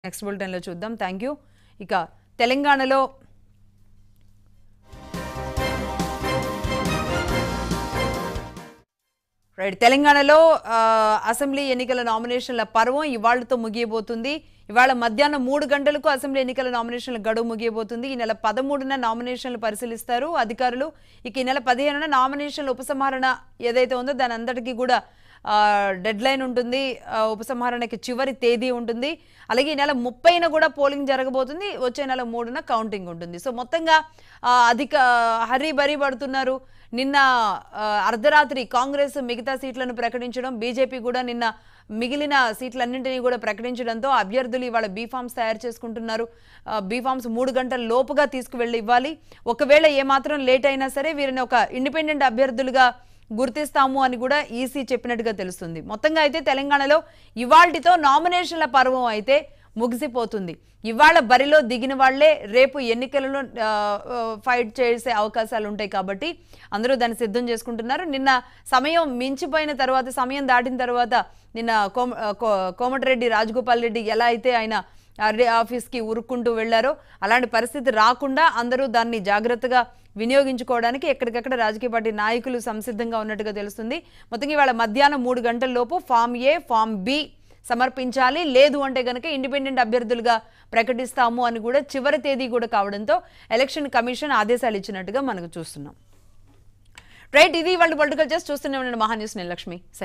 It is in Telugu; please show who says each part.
Speaker 1: నెక్స్ట్ బులెటిన్లో చూద్దాం థ్యాంక్ యూ ఇక తెలంగాణలో రైట్ తెలంగాణలో ఆ, అసెంబ్లీ ఎన్నికల నామినేషన్ల పర్వం ఇవాళ్లతో ముగియబోతుంది ఇవాళ మధ్యాహ్నం మూడు గంటలకు అసెంబ్లీ ఎన్నికల నామినేషన్ల గడువు ముగియబోతుంది ఈ నెల పదమూడున నామినేషన్లు పరిశీలిస్తారు అధికారులు ఇక ఈ నెల పదిహేనున నామినేషన్ల ఉపసంహరణ ఏదైతే ఉందో దాని అందరికీ కూడా డెడ్ లైన్ ఉంటుంది ఆ, ఉపసంహరణకి చివరి తేదీ ఉంటుంది అలాగే ఈ నెల ముప్పైన కూడా పోలింగ్ జరగబోతుంది వచ్చే నెల మూడున కౌంటింగ్ ఉంటుంది సో మొత్తంగా ఆ, అధిక హరీ బరీ పడుతున్నారు నిన్న ఆ, అర్ధరాత్రి కాంగ్రెస్ మిగతా సీట్లను ప్రకటించడం బీజేపీ కూడా నిన్న మిగిలిన సీట్లన్నింటినీ కూడా ప్రకటించడంతో అభ్యర్థులు ఇవాళ బీఫామ్స్ తయారు చేసుకుంటున్నారు ఆ, బీఫామ్స్ మూడు గంటల లోపుగా తీసుకువెళ్ళి ఇవ్వాలి ఒకవేళ ఏమాత్రం లేట్ అయినా సరే వీరిని ఒక ఇండిపెండెంట్ అభ్యర్థులుగా గుర్తిస్తాము అని కూడా ఈసీ చెప్పినట్టుగా తెలుస్తుంది మొత్తంగా అయితే తెలంగాణలో ఇవాల్టితో నామినేషన్ల పర్వం అయితే ముగిసిపోతుంది ఇవాళ బరిలో దిగిన వాళ్లే రేపు ఎన్నికలలో ఆ, ఆ, ఫైట్ చేసే అవకాశాలు ఉంటాయి కాబట్టి అందరూ దాన్ని సిద్ధం చేసుకుంటున్నారు నిన్న సమయం మించిపోయిన తర్వాత సమయం దాటిన తర్వాత నిన్న కోమ ఆ, కో- కోమటిరెడ్డి రాజగోపాల్ రెడ్డి ఎలా అయితే ఆయన ఆర్డీ ఆఫీస్కి ఉరుక్కుంటూ వెళ్లారో అలాంటి పరిస్థితి రాకుండా అందరూ దాన్ని జాగ్రత్తగా వినియోగించుకోవడానికి ఎక్కడికక్కడ రాజకీయ పార్టీ నాయకులు సంసిద్ధంగా ఉన్నట్టుగా తెలుస్తుంది మొత్తంగా ఇవాళ మధ్యాహ్నం మూడు గంటల లోపు ఫామ్ ఏ ఫామ్ బి సమర్పించాలి లేదు అంటే కనుక ఇండిపెండెంట్ అభ్యర్థులుగా ప్రకటిస్తాము అని కూడా చివరి తేదీ కూడా కావడంతో ఎలక్షన్ కమిషన్ ఆదేశాలు ఇచ్చినట్టుగా మనకు చూస్తున్నాం రైట్ ఇది వాళ్ళ పొలిటికల్ జస్ట్ చూస్తూనే ఉండండి మహా న్యూస్ నేను లక్ష్మి